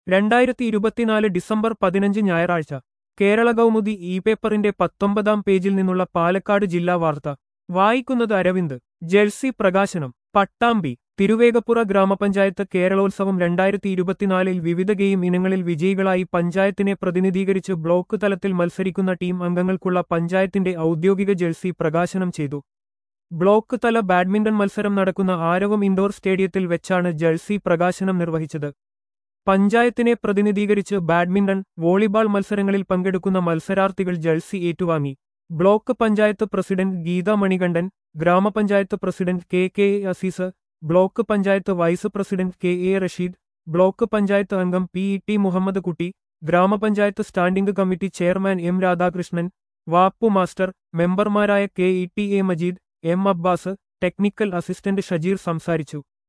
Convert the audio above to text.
രണ്ടായിരത്തി ഇരുപത്തിനാല് ഡിസംബർ പതിനഞ്ച് ഞായറാഴ്ച കേരള കൗമുദി ഇ പേപ്പറിന്റെ പത്തൊമ്പതാം പേജിൽ നിന്നുള്ള പാലക്കാട് ജില്ലാ വാർത്ത വായിക്കുന്നത് അരവിന്ദ് ജേഴ്സി പ്രകാശനം പട്ടാമ്പി തിരുവേഗപ്പുറ ഗ്രാമപഞ്ചായത്ത് കേരളോത്സവം രണ്ടായിരത്തി ഇരുപത്തിനാലിൽ വിവിധ ഗെയിം ഇനങ്ങളിൽ വിജയികളായി പഞ്ചായത്തിനെ പ്രതിനിധീകരിച്ച് ബ്ലോക്ക് തലത്തിൽ മത്സരിക്കുന്ന ടീം അംഗങ്ങൾക്കുള്ള പഞ്ചായത്തിന്റെ ഔദ്യോഗിക ജേഴ്സി പ്രകാശനം ചെയ്തു ബ്ലോക്ക് തല ബാഡ്മിന്റൺ മത്സരം നടക്കുന്ന ആരവം ഇൻഡോർ സ്റ്റേഡിയത്തിൽ വെച്ചാണ് ജേഴ്സി പ്രകാശനം നിർവഹിച്ചത് പഞ്ചായത്തിനെ പ്രതിനിധീകരിച്ച് ബാഡ്മിന്റൺ വോളിബാൾ മത്സരങ്ങളിൽ പങ്കെടുക്കുന്ന മത്സരാർത്ഥികൾ ജേഴ്സി ഏറ്റുവാങ്ങി block panchayat president Geetha Manikandan grama panchayat president K K A Azeez block panchayat vice president K A Rasheed block panchayat അംഗം P E T Muhammad Kutty grama panchayat standing committee chairman M Radhakrishnan Vappu master മെമ്പർമാരായ K E T A Majeed M Abbas technical assistant Shajeer സംസാരിച്ചു